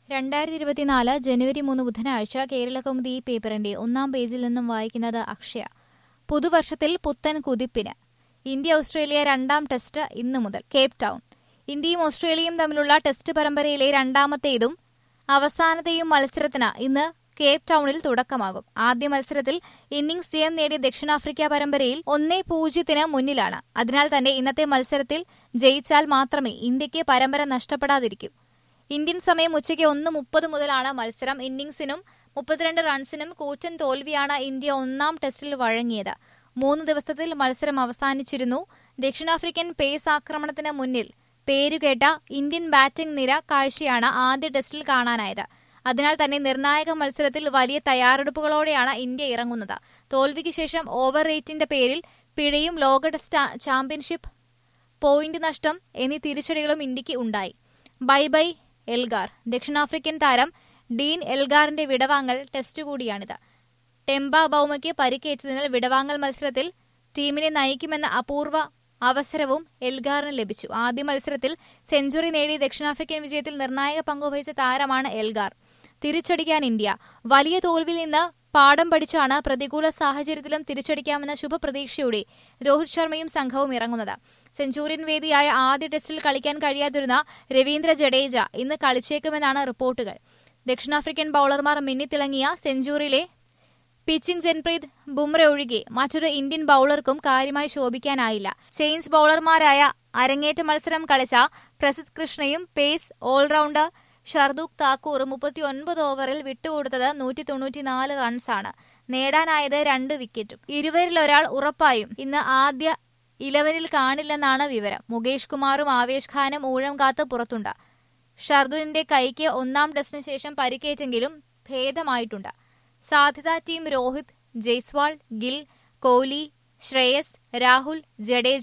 രണ്ടായിരത്തി ഇരുപത്തിനാല് ജനുവരി മൂന്ന് ബുധനാഴ്ച കേരളകൗമുദി ഈ പേപ്പറിന്റെ ഒന്നാം പേജിൽ നിന്നും വായിക്കുന്നത് അക്ഷയ പുതുവർഷത്തിൽ പുത്തൻ കുതിപ്പിന് ഇന്ത്യ ഓസ്ട്രേലിയ രണ്ടാം ടെസ്റ്റ് ഇന്നു മുതൽ കേപ്പ് ടൗൺ ഇന്ത്യയും ഓസ്ട്രേലിയയും തമ്മിലുള്ള ടെസ്റ്റ് പരമ്പരയിലെ രണ്ടാമത്തേതും അവസാനത്തെയും മത്സരത്തിന് ഇന്ന് കേപ്പ് ടൗണിൽ തുടക്കമാകും ആദ്യ മത്സരത്തിൽ ഇന്നിംഗ്സ് ജയം നേടിയ ദക്ഷിണാഫ്രിക്ക പരമ്പരയിൽ ഒന്നേ പൂജ്യത്തിന് മുന്നിലാണ് അതിനാൽ തന്നെ ഇന്നത്തെ മത്സരത്തിൽ ജയിച്ചാൽ മാത്രമേ ഇന്ത്യക്ക് പരമ്പര നഷ്ടപ്പെടാതിരിക്കൂ ഇന്ത്യൻ സമയം ഉച്ചയ്ക്ക് ഒന്ന് മുപ്പത് മുതലാണ് മത്സരം ഇന്നിംഗ്സിനും മുപ്പത്തിരണ്ട് റൺസിനും കൂറ്റൻ തോൽവിയാണ് ഇന്ത്യ ഒന്നാം ടെസ്റ്റിൽ വഴങ്ങിയത് മൂന്ന് ദിവസത്തിൽ മത്സരം അവസാനിച്ചിരുന്നു ദക്ഷിണാഫ്രിക്കൻ പേസ് ആക്രമണത്തിന് മുന്നിൽ പേരുകേട്ട ഇന്ത്യൻ ബാറ്റിംഗ് നിര കാഴ്ചയാണ് ആദ്യ ടെസ്റ്റിൽ കാണാനായത് അതിനാൽ തന്നെ നിർണായക മത്സരത്തിൽ വലിയ തയ്യാറെടുപ്പുകളോടെയാണ് ഇന്ത്യ ഇറങ്ങുന്നത് തോൽവിക്ക് ശേഷം ഓവർ റേറ്റിന്റെ പേരിൽ പിഴയും ലോക ടെസ്റ്റ് ചാമ്പ്യൻഷിപ്പ് പോയിന്റ് നഷ്ടം എന്നീ തിരിച്ചടികളും ഇന്ത്യക്ക് ഉണ്ടായി ബൈ ബൈ എൽഗാർ ദക്ഷിണാഫ്രിക്കൻ താരം ഡീൻ എൽഗാറിന്റെ വിടവാങ്ങൽ ടെസ്റ്റ് കൂടിയാണിത് ടെമ്പ ബൌമയ്ക്ക് പരിക്കേറ്റതിനാൽ വിടവാങ്ങൽ മത്സരത്തിൽ ടീമിനെ നയിക്കുമെന്ന അപൂർവ അവസരവും എൽഗാറിന് ലഭിച്ചു ആദ്യ മത്സരത്തിൽ സെഞ്ചുറി നേടി ദക്ഷിണാഫ്രിക്കൻ വിജയത്തിൽ നിർണായക പങ്കുവഹിച്ച താരമാണ് എൽഗാർ തിരിച്ചടിക്കാൻ ഇന്ത്യ വലിയ തോൽവിയിൽ നിന്ന് പാഠം പഠിച്ചാണ് പ്രതികൂല സാഹചര്യത്തിലും തിരിച്ചടിക്കാമെന്ന ശുഭപ്രതീക്ഷയോടെ രോഹിത് ശർമ്മയും സംഘവും ഇറങ്ങുന്നത് സെഞ്ചുറിയൻ വേദിയായ ആദ്യ ടെസ്റ്റിൽ കളിക്കാൻ കഴിയാതിരുന്ന രവീന്ദ്ര ജഡേജ ഇന്ന് കളിച്ചേക്കുമെന്നാണ് റിപ്പോർട്ടുകൾ ദക്ഷിണാഫ്രിക്കൻ ബൌളർമാർ മിന്നിത്തിളങ്ങിയ സെഞ്ചുറിയിലെ പിച്ചിംഗ് ജൻപ്രീത് ബുംറ ഒഴികെ മറ്റൊരു ഇന്ത്യൻ ബൌളർക്കും കാര്യമായി ശോഭിക്കാനായില്ല ചെയിൻസ് ബൌളർമാരായ അരങ്ങേറ്റ മത്സരം കളിച്ച പ്രസിദ് കൃഷ്ണയും പേസ് ഓൾറൌണ്ടർ ഷർദൂഖ് താക്കൂർ മുപ്പത്തിയൊൻപത് ഓവറിൽ വിട്ടുകൊടുത്തത് നൂറ്റി തൊണ്ണൂറ്റിനാല് റൺസാണ് നേടാനായത് രണ്ട് വിക്കറ്റും ഇരുവരിലൊരാൾ ഉറപ്പായും ഇന്ന് ആദ്യ ഇലവനിൽ കാണില്ലെന്നാണ് വിവരം മുകേഷ് കുമാറും ആവേശ് ഖാനും ഊഴം കാത്ത് പുറത്തുണ്ട് ഷർദുലിന്റെ കൈക്ക് ഒന്നാം ടെസ്റ്റിന് ശേഷം പരിക്കേറ്റെങ്കിലും ഭേദമായിട്ടുണ്ട് സാധ്യതാ ടീം രോഹിത് ജയ്സ്വാൾ ഗിൽ കോഹ്ലി ശ്രേയസ് രാഹുൽ ജഡേജ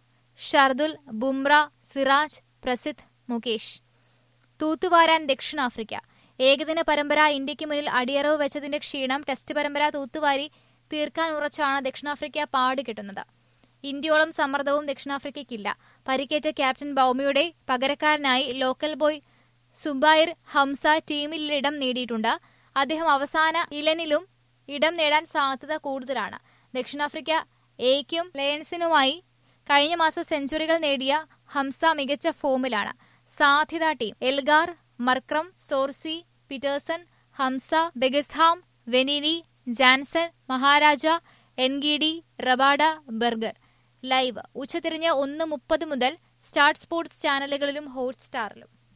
ഷർദുൽ ബുംറ സിറാജ് പ്രസിദ്ധ് മുകേഷ് തൂത്തുവാരാൻ ദക്ഷിണാഫ്രിക്ക ഏകദിന പരമ്പര ഇന്ത്യക്ക് മുന്നിൽ അടിയറവ് വെച്ചതിന്റെ ക്ഷീണം ടെസ്റ്റ് പരമ്പര തൂത്തുവാരി തീർക്കാൻ ഉറച്ചാണ് ദക്ഷിണാഫ്രിക്ക പാടുകെട്ടുന്നത് ഇന്ത്യയോളം സമ്മർദ്ദവും ദക്ഷിണാഫ്രിക്കയ്ക്കില്ല പരിക്കേറ്റ ക്യാപ്റ്റൻ ബൌമയുടെ പകരക്കാരനായി ലോക്കൽ ബോയ് സുബൈർ ഹംസ ടീമിൽ ഇടം നേടിയിട്ടുണ്ട് അദ്ദേഹം അവസാന ഇലനിലും ഇടം നേടാൻ സാധ്യത കൂടുതലാണ് ദക്ഷിണാഫ്രിക്ക എയ്ക്കും ലയൺസിനുമായി കഴിഞ്ഞ മാസം സെഞ്ചുറികൾ നേടിയ ഹംസ മികച്ച ഫോമിലാണ് സാധ്യതാ team Elgar Markram Zorzi Petersen Hamza Bedingham Verreynne Jansen Maharaj Ngidi Rabada Burger live ഉച്ചതിരിഞ്ഞ് ഒന്ന് മുപ്പത് മുതൽ സ്റ്റാർട്ട് സ്പോർട്സ് ചാനലുകളിലും ഹോട്ട്സ്റ്റാറിലും